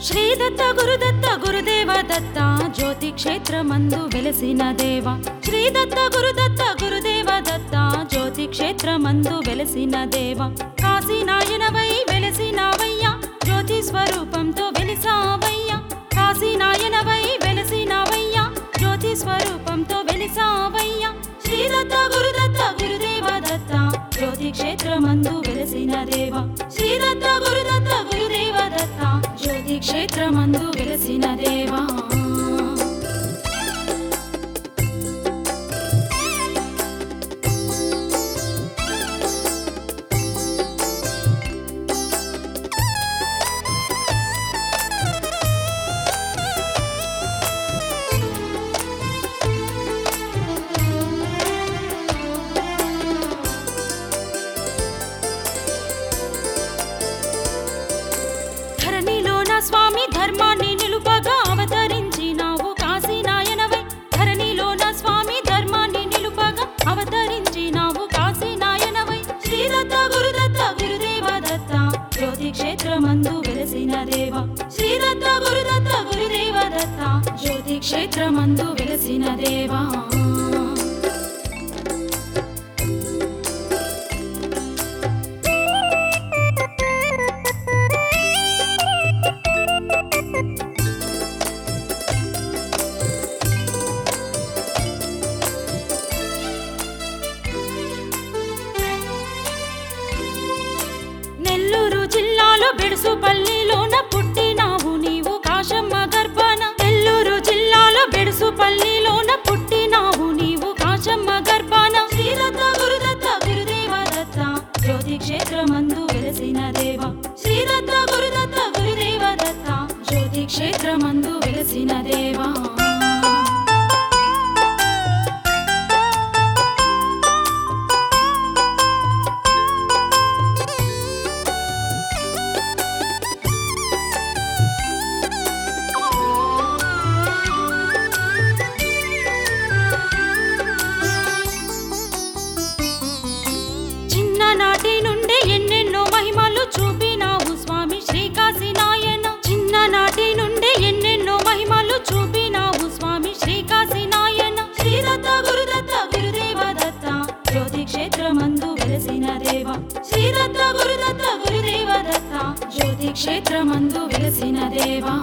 శ్రీదత్త గురుదత్త గురుదేవ దత్త జ్యోతి క్షేత్రమందు వెలసిన దేవ శ్రీదత్త గురుదత్త గురుదేవ దత్త జ్యోతి క్షేత్రమందు వెలసిన దేవ కాశీ నాయనవై వెలసినావయ్యా జ్యోతి స్వరూపంతో వెలిసావయ్యా కాశీ నాయనవై వెలసినావయ్యా జ్యోతి స్వరూపంతో వెలిసావయ్యా శ్రీదత్త గురుదత్త గురుదేవ దత్త జ్యోతి క్షేత్రమందు వెలసిన దేవ శ్రీదత్త గురుదత్త గురుదేవ దత్త జ్యోతి క్షేత్రమందు వెలసిన దేవా ధరణిలోన స్వామి ధర్మాన్ని నిలుపగా అవతరించినావు కాశీ నాయనవై ధరణిలోన స్వామి ధర్మాన్ని నిలుపగా అవతరించినావు కాశీ నాయనవై శ్రీదత్త గురుదత్త గురుదేవ దత్త జ్యోతి క్షేత్రమందు వెలసిన దేవ శ్రీదత్త గురుదత్త గురుదేవ దత్త జ్యోతి క్షేత్రమందు వెలసిన దేవా నెల్లూరు జిల్లాలో బెడుసుపల్లిలోన పుట్టినావు నీవు కాశమ్మ గర్భాన నెల్లూరు జిల్లాలో బెడుసుపల్లిలోన పుట్టినావు నీవు కాశమ్మ గర్భాన శ్రీదత్త గురుదత్త గురుదేవ దత్త జ్యోతి క్షేత్రమందు వెలసిన దేవ శ్రీదత్త గురుదత్త గురుదేవ దత్త జ్యోతి క్షేత్రమందు వెలసిన దేవా చిన్ననాటి నుండి ఎన్నెన్నో మహిమలు చూపినావు స్వామి శ్రీకాశీ నాయన చిన్ననాటి నుండి ఎన్నెన్నో మహిమలు చూపినావు స్వామి శ్రీకాశీ నాయన శ్రీదత్త గురుదత్త గురుదేవ దత్త జ్యోతి క్షేత్రమందు వెలసిన దేవ శ్రీదత్త గురుదత్త గురుదేవ దత్త జ్యోతి క్షేత్రమందు వెలసిన దేవా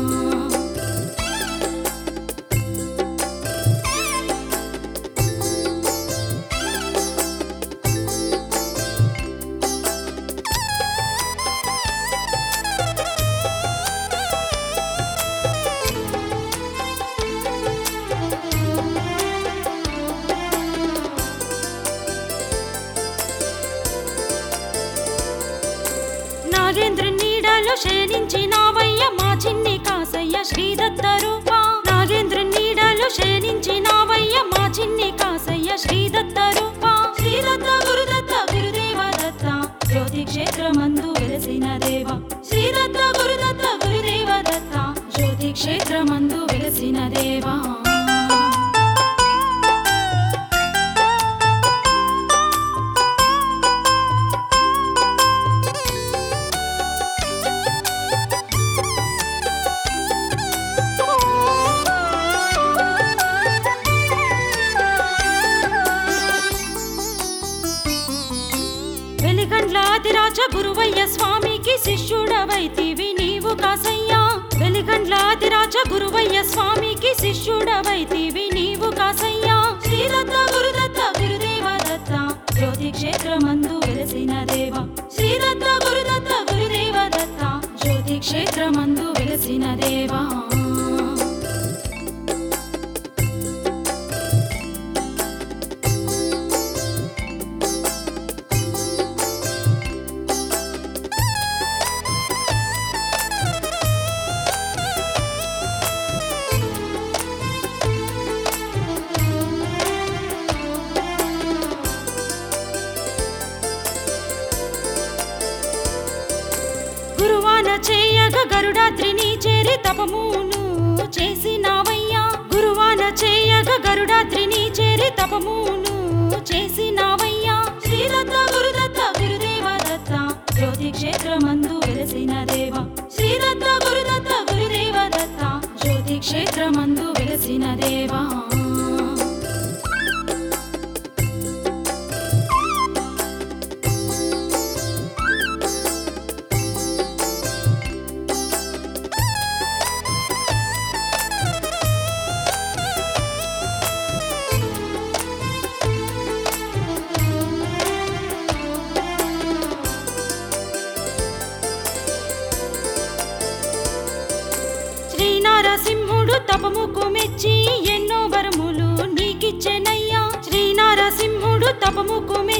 నాగేంద్ర నీడలో శయనించినావయ్య మా చిన్ని కాసయ్య శ్రీదత్త రూప నాగేంద్ర నీడలో శయనించినావయ్య మా చిన్ని కాసయ్య శ్రీదత్త రూప శ్రీదత్త గురుదత్త గురుదేవ దత్త జ్యోతి క్షేత్రమందు వెలసిన దేవ శ్రీదత్త గురుదత్త గురుదేవ దత్త జ్యోతి క్షేత్రమందు వెలసిన దేవా వెలిగండ్లాదిరాజ గురువయ్య స్వామికి శిష్యుడవైతివి నీవు కాసయ్యా వెలిగండ్లాదిరాజ గురువయ్య స్వామికి శిష్యుడవైతివి నీవు కాసయ్యా శ్రీదత్త గురుదత్త గురుదేవ దత్త జ్యోతి క్షేత్రమందు వెలసిన దేవ శ్రీదత్త గురుదత్త గురుదేవ దత్త జ్యోతి క్షేత్రమందు వెలసిన దేవా గురువాన చేయగ గరుడాద్రిని చేరి తపమును చేసినావయ్యా గురువాన చేయగ గరుడాద్రిని చేరి తపమును చేసినావయ్యా శ్రీదత్త గురుదత్త గురుదేవ దత్త జ్యోతి క్షేత్రమందు వెలసిన దేవ శ్రీదత్త శ్రీదత్త గురుదత్త గురుదేవ దత్త జ్యోతి క్షేత్రమందు వెలసిన దేవా శ్రీనారసింహుడు తపముకు మెచ్చి ఎన్నో వరములు నీకిచ్చెనయ్యా శ్రీనారసింహుడు తపముకు మెచ్చి